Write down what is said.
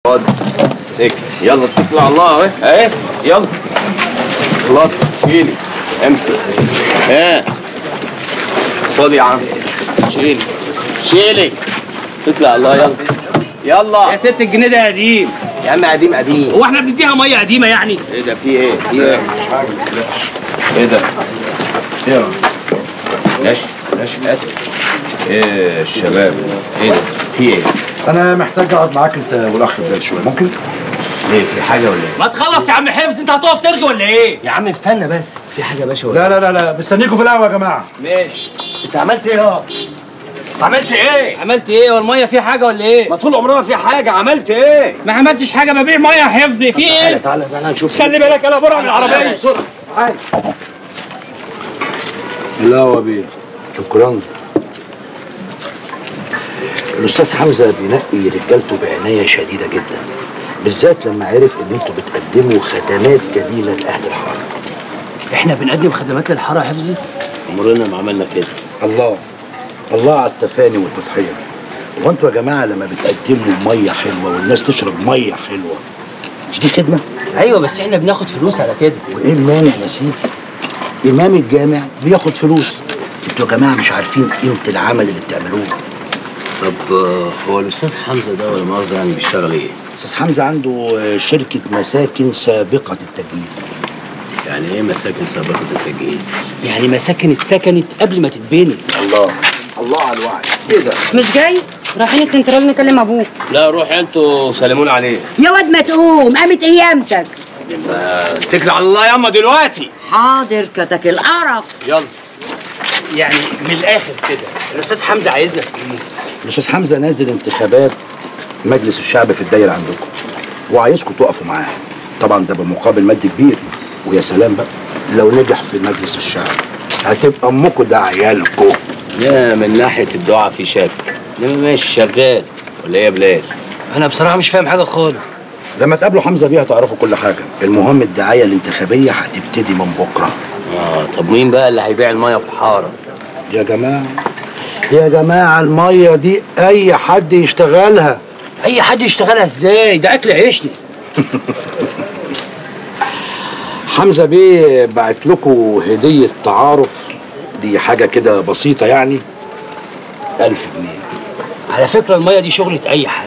خد سكت يلا اتكل على الله اهي اهي يلا خلاص شيلي امسك ها خد يا عم شيلي شيلي اتكل على الله يلا يلا يا ست الجنيه ده قديم يا عم قديم قديم هو احنا بنديها ميه قديمه يعني ايه ده في ايه في ايه ايه ده ايه ماشي ماشي هات ايه الشباب ايه ده في ايه انا محتاج اقعد معاك انت والاخ بلال شويه ممكن ليه في حاجه ولا ايه ما تخلص يا عم حفظ انت هتقف ترغي ولا ايه يا عم استنى بس في حاجه يا باشا ولا لا لا لا لا مستنيكم في القهوه يا جماعه ماشي انت عملت ايه يا عملت ايه عملت ايه والميه فيها حاجه ولا ايه ما طول عمرها في حاجه عملت ايه ما عملتش حاجه ببيع ميه يا حفظي في تعالى ايه تعالى تعالى نشوف خلي بالك انا برع من العربيه بسرعه تعالى القهوه بيه شكرا الاستاذ حمزه بينقي رجالته بعنايه شديده جدا بالذات لما عرف ان انتوا بتقدموا خدمات جميله لاهل الحاره احنا بنقدم خدمات للحاره يا حفظي عمرنا ما عملنا كده الله الله على التفاني والتضحيه هو انتوا يا جماعه لما بتقدموا ميه حلوه والناس تشرب ميه حلوه مش دي خدمه ايوه بس احنا بناخد فلوس على كده وايه المانع يا سيدي امام الجامع بياخد فلوس انتوا يا جماعه مش عارفين قيمه العمل اللي بتعملوه طب آه، هو الاستاذ حمزه ده ولا مؤاخذه يعني بيشتغل ايه استاذ حمزه عنده آه، شركه مساكن سابقه التجهيز يعني ايه مساكن سابقه التجهيز يعني مساكن اتسكنت قبل ما تتبني الله الله على الوعي ايه ده مش جاي؟ رايحين السنترال نكلم ابوك لا روح انتوا سلمون عليه يا واد ما تقوم قامت ايامتك اتكل على الله ياما دلوقتي حاضر كتك القرف يلا يعني من الاخر كده الاستاذ حمزه عايزنا في ايه الاستاذ حمزه نازل انتخابات مجلس الشعب في الدايره عندكم وعايزكم تقفوا معاه طبعا ده بمقابل مادي كبير ويا سلام بقى لو نجح في مجلس الشعب هتبقى امكم ده عيالكم لا من ناحيه الدعاء في شك انما ماشي شغال ولا ايه يا بلال انا بصراحه مش فاهم حاجه خالص لما تقابلوا حمزه بيه هتعرفوا كل حاجه المهم الدعايه الانتخابيه هتبتدي من بكره اه طب مين بقى اللي هيبيع الميه في الحاره يا جماعه يا جماعه الميه دي اي حد يشتغلها اي حد يشتغلها ازاي ده اكل عيشني حمزه بيه بعت لكم هديه تعارف دي حاجه كده بسيطه يعني ألف جنيه على فكره الميه دي شغله اي حد